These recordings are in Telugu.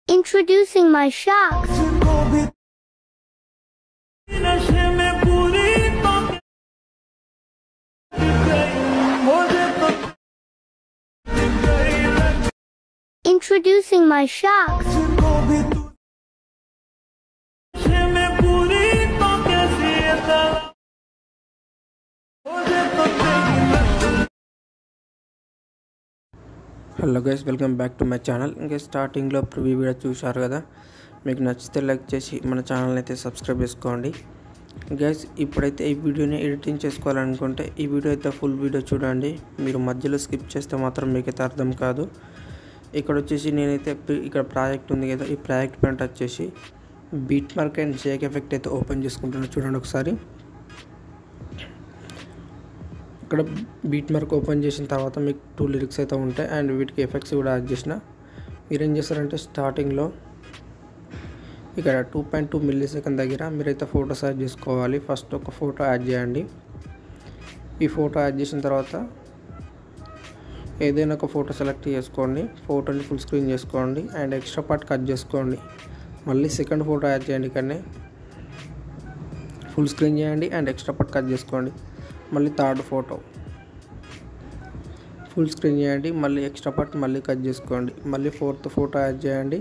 Introducing my shocks. नशे में पूरी तो मुझे तो Introducing my shocks. को भी तू नशे में पूरी तो कैसी है तरह मुझे तो तेरी लत hello guys welcome back to my channel ఇంకా స్టార్టింగ్లో ప్రివ్యూ వీడియో చూశారు కదా మీకు నచ్చితే లైక్ చేసి మన ఛానల్ని అయితే సబ్స్క్రైబ్ చేసుకోండి గైస్ ఇప్పుడైతే ఈ వీడియోని ఎడిటింగ్ చేసుకోవాలనుకుంటే ఈ వీడియో అయితే ఫుల్ వీడియో చూడండి మీరు మధ్యలో స్కిప్ చేస్తే మాత్రం మీకైతే అర్థం కాదు ఇక్కడ వచ్చేసి నేనైతే ప్రి- ఇక్కడ ప్రాజెక్ట్ ఉంది కదా ఈ ప్రాజెక్ట్ పైన టచ్ చేసి beat mark and shake effect అయితే ఓపెన్ చేసుకుంటున్నాను చూడండి ఒకసారి ఇక్కడ బీట్ మార్క్ ఓపెన్ చేసిన తర్వాత మీకు టూ లిరిక్స్ అయితే ఉంటాయి అండ్ వీటికి ఎఫెక్ట్స్ కూడా యాడ్ చేసిన మీరేం చేస్తారంటే స్టార్టింగ్లో ఇక్కడ two point two millisecond దగ్గర మీరైతే ఫోటోస్ యాడ్ చేసుకోవాలి ఫస్ట్ ఒక ఫోటో యాడ్ చేయండి ఈ ఫోటో యాడ్ చేసిన తర్వాత ఏదైనా ఒక ఫోటో సెలెక్ట్ చేసుకోండి ఫోటోని ఫుల్ స్క్రీన్ చేసుకోండి అండ్ ఎక్స్ట్రా పార్ట్ కట్ చేసుకోండి మళ్ళీ సెకండ్ ఫోటో యాడ్ చేయండి ఇక్కడనే ఫుల్ స్క్రీన్ చేయండి అండ్ ఎక్స్ట్రా పార్ట్ కట్ చేసుకోండి మళ్ళీ థర్డ్ ఫోటో ఫుల్ స్క్రీన్ చేయండి మళ్ళీ ఎక్స్ట్రా పార్ట్ మళ్ళీ కట్ చేసుకోండి మళ్ళీ ఫోర్త్ ఫోటో యాడ్ చేయండి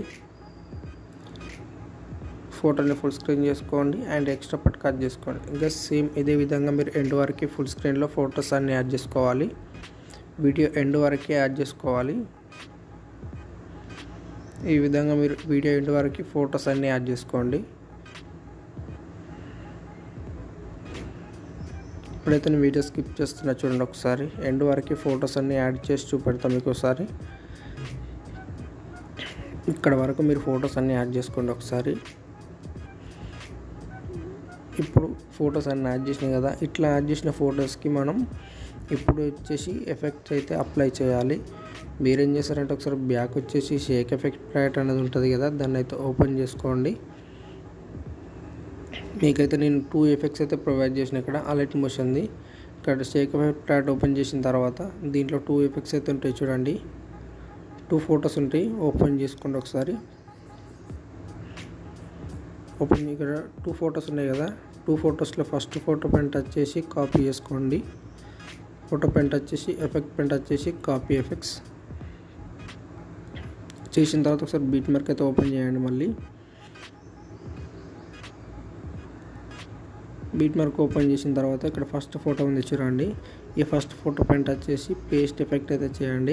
ఫోటోని ఫుల్ స్క్రీన్ చేసుకోండి అండ్ ఎక్స్ట్రా పార్ట్ కట్ చేసుకోండి ఇంకా సేమ్ ఇదే విధంగా మీరు ఎండ్ వరకు ఫుల్ స్క్రీన్లో ఫొటోస్ అన్ని యాడ్ చేసుకోవాలి వీడియో ఎండ్ వరకే యాడ్ చేసుకోవాలి ఈ విధంగా మీరు వీడియో ఎండ్ వరకు ఫొటోస్ అన్ని యాడ్ చేసుకోండి ఇప్పుడైతే నేను వీడియో స్కిప్ చేస్తున్నా చూడండి ఒకసారి ఎండ్ వరకు ఫొటోస్ అన్ని యాడ్ చేసి చూపెడతాం మీకు ఒకసారి ఇక్కడ వరకు మీరు ఫొటోస్ అన్ని యాడ్ చేసుకోండి ఒకసారి ఇప్పుడు ఫొటోస్ అన్ని యాడ్ చేసినాయి కదా ఇట్లా యాడ్ చేసిన ఫొటోస్కి మనం ఇప్పుడు వచ్చేసి ఎఫెక్ట్ అయితే అప్లై చేయాలి మీరేం చేస్తారంటే ఒకసారి బ్యాక్ వచ్చేసి షేక్ ఎఫెక్ట్ ప్యాట్ అనేది ఉంటుంది కదా దాన్ని అయితే ఓపెన్ చేసుకోండి మీకైతే నేను టూ ఎఫెక్ట్స్ అయితే ప్రొవైడ్ చేసిన ఇక్కడ అలర్ట్ మోషన్ది ఇక్కడ షేక్ ఎఫెక్ట్ ప్యాట్ ఓపెన్ చేసిన తర్వాత దీంట్లో టూ ఎఫెక్ట్స్ అయితే ఉంటాయి చూడండి టూ ఫొటోస్ ఉంటాయి ఓపెన్ చేసుకోండి ఒకసారి ఓపెన్ ఇక్కడ టూ ఫొటోస్ ఉన్నాయి కదా టూ ఫొటోస్లో ఫస్ట్ ఫోటో పైన టచ్ చేసి కాపీ చేసుకోండి ఫోటో పైన టచ్ చేసి ఎఫెక్ట్ పైన టచ్ చేసి కాపీ ఎఫెక్ట్స్ చేసిన తర్వాత ఒకసారి బీట్ మార్క్ అయితే ఓపెన్ చేయండి మళ్ళీ బీట్ మార్క్ ఓపెన్ చేసిన తర్వాత ఇక్కడ ఫస్ట్ ఫోటో ఉంది చూడండి ఈ ఫస్ట్ ఫోటో పైన టచ్ చేసి పేస్ట్ ఎఫెక్ట్ అయితే చేయండి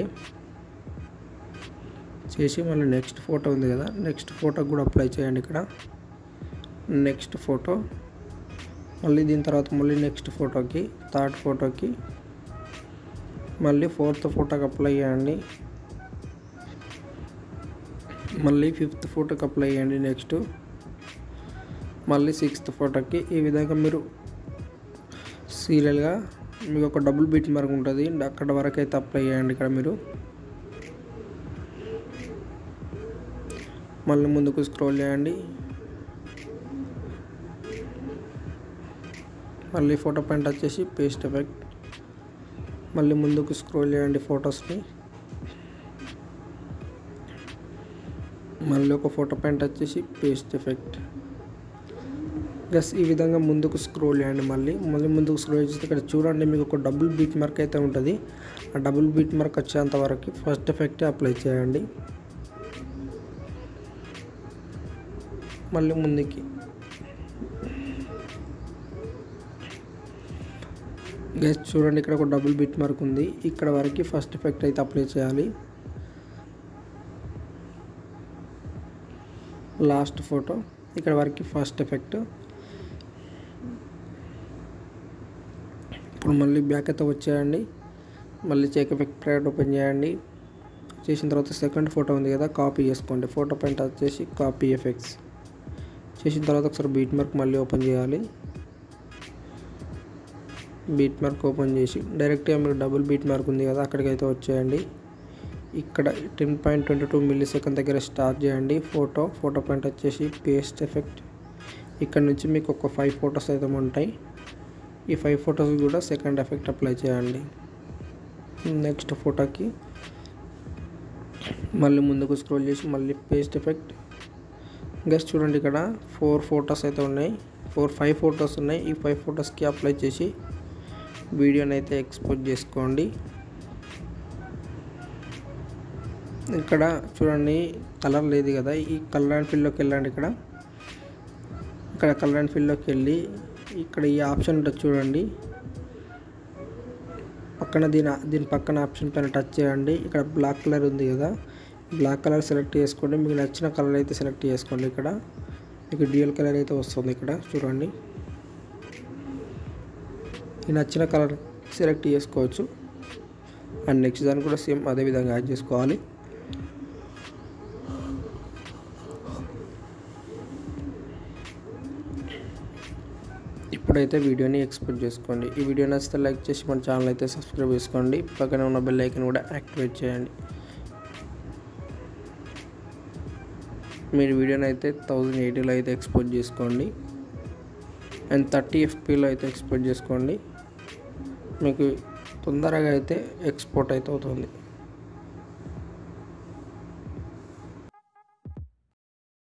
చేసి మళ్ళీ నెక్స్ట్ ఫోటో ఉంది కదా నెక్స్ట్ ఫోటో కూడా అప్లై చేయండి ఇక్కడ నెక్స్ట్ ఫోటో మళ్ళీ దీని తర్వాత మళ్ళీ నెక్స్ట్ ఫోటోకి థర్డ్ ఫోటోకి మళ్ళీ ఫోర్త్ ఫోటోకి అప్లై చేయండి మళ్ళీ ఫిఫ్త్ ఫోటోకి అప్లై చేయండి నెక్స్ట్ మళ్ళీ సిక్స్త్ ఫోటోకి ఈ విధంగా మీరు సీరియల్గా మీకు ఒక డబుల్ బీట్ మార్క్ ఉంటుంది అక్కడ వరకు అయితే అప్లై చేయండి ఇక్కడ మీరు మళ్ళీ ముందుకు స్క్రోల్ చేయండి మళ్ళీ ఫోటో పైన టచ్ చేసి పేస్ట్ ఎఫెక్ట్ మళ్ళీ ముందుకు స్క్రోల్ చేయండి ఫొటోస్ని మళ్ళీ ఒక ఫోటో పైన టచ్ చేసి పేస్ట్ ఎఫెక్ట్ జస్ట్ ఈ విధంగా ముందుకు స్క్రోల్ చేయండి మళ్ళీ మళ్ళీ ముందుకు స్క్రోల్ చేస్తే ఇక్కడ చూడండి మీకు ఒక డబుల్ బీట్ మార్క్ అయితే ఉంటుంది ఆ డబుల్ బీట్ మార్క్ వచ్చేంత వరకు ఫస్ట్ ఎఫెక్ట్ అప్లై చేయండి మళ్ళీ ముందుకి గెస్ట్ చూడండి ఇక్కడ ఒక డబుల్ బిట్ మార్క్ ఉంది ఇక్కడ వరకు ఫస్ట్ ఎఫెక్ట్ అయితే అప్లై చేయాలి లాస్ట్ ఫోటో ఇక్కడ వరకు ఫస్ట్ ఎఫెక్ట్ ఇప్పుడు మళ్ళీ బ్యాక్ అయితే వచ్చేయండి మళ్ళీ చెక్ ఎఫెక్ట్ ప్రైడ్ ఓపెన్ చేయండి చేసిన తర్వాత సెకండ్ ఫోటో ఉంది కదా కాపీ చేసుకోండి ఫోటో పైన టచ్ చేసి కాపీ ఎఫెక్ట్స్ చేసిన తర్వాత ఒకసారి బీట్ మార్క్ మళ్ళీ ఓపెన్ చేయాలి బీట్ మార్క్ ఓపెన్ చేసి డైరెక్ట్గా మీరు డబుల్ బీట్ మార్క్ ఉంది కదా అక్కడికి అయితే వచ్చేయండి ఇక్కడ ten point twenty two millisecond దగ్గర స్టార్ట్ చేయండి ఫోటో ఫోటో పాయింట్ వచ్చేసి పేస్ట్ ఎఫెక్ట్ ఇక్కడ నుంచి మీకు ఒక ఫైవ్ ఫొటోస్ అయితే ఉంటాయి ఈ ఫైవ్ ఫొటోస్ కూడా సెకండ్ ఎఫెక్ట్ అప్లై చేయండి నెక్స్ట్ ఫోటోకి మళ్ళీ ముందుకు స్క్రోల్ చేసి మళ్ళీ పేస్ట్ ఎఫెక్ట్ గెస్ట్ చూడండి ఇక్కడ ఫోర్ ఫొటోస్ అయితే ఉన్నాయి ఫోర్ ఫైవ్ ఫొటోస్ ఉన్నాయి ఈ ఫైవ్ ఫొటోస్కి అప్లై చేసి వీడియోని అయితే ఎక్స్పోజ్ చేసుకోండి ఇక్కడ చూడండి కలర్ లేదు కదా ఈ కలర్ అండ్ ఫిల్లోకి వెళ్ళండి ఇక్కడ ఇక్కడ కలర్ అండ్ ఫిల్లోకి వెళ్ళి ఇక్కడ ఈ ఆప్షన్ ఉంటుంది చూడండి పక్కన దీని దీని పక్కన ఆప్షన్ పైన టచ్ చేయండి ఇక్కడ బ్లాక్ కలర్ ఉంది కదా బ్లాక్ కలర్ సెలెక్ట్ చేసుకోండి మీకు నచ్చిన కలర్ అయితే సెలెక్ట్ చేసుకోండి ఇక్కడ మీకు డ్యూయల్ కలర్ అయితే వస్తుంది ఇక్కడ చూడండి ఈ నచ్చిన కలర్ సెలెక్ట్ చేసుకోవచ్చు అండ్ నెక్స్ట్ దాన్ని కూడా సేమ్ అదే విధంగా యాడ్ చేసుకోవాలి ఇప్పుడైతే వీడియోని ఎక్స్పోర్ట్ చేసుకోండి ఈ వీడియో నచ్చితే లైక్ చేసి మన ఛానల్ అయితే సబ్స్క్రైబ్ చేసుకోండి పక్కన ఉన్న బెల్ ఐకన్ కూడా యాక్టివేట్ చేయండి మీరు వీడియోని అయితే థౌజండ్ ఎయిటీలో అయితే ఎక్స్పోర్ట్ చేసుకోండి అండ్ థర్టీ ఎఫ్పీలో అయితే ఎక్స్పోర్ట్ చేసుకోండి మీకు తొందరగా అయితే ఎక్స్పోర్ట్ అయితే అవుతుంది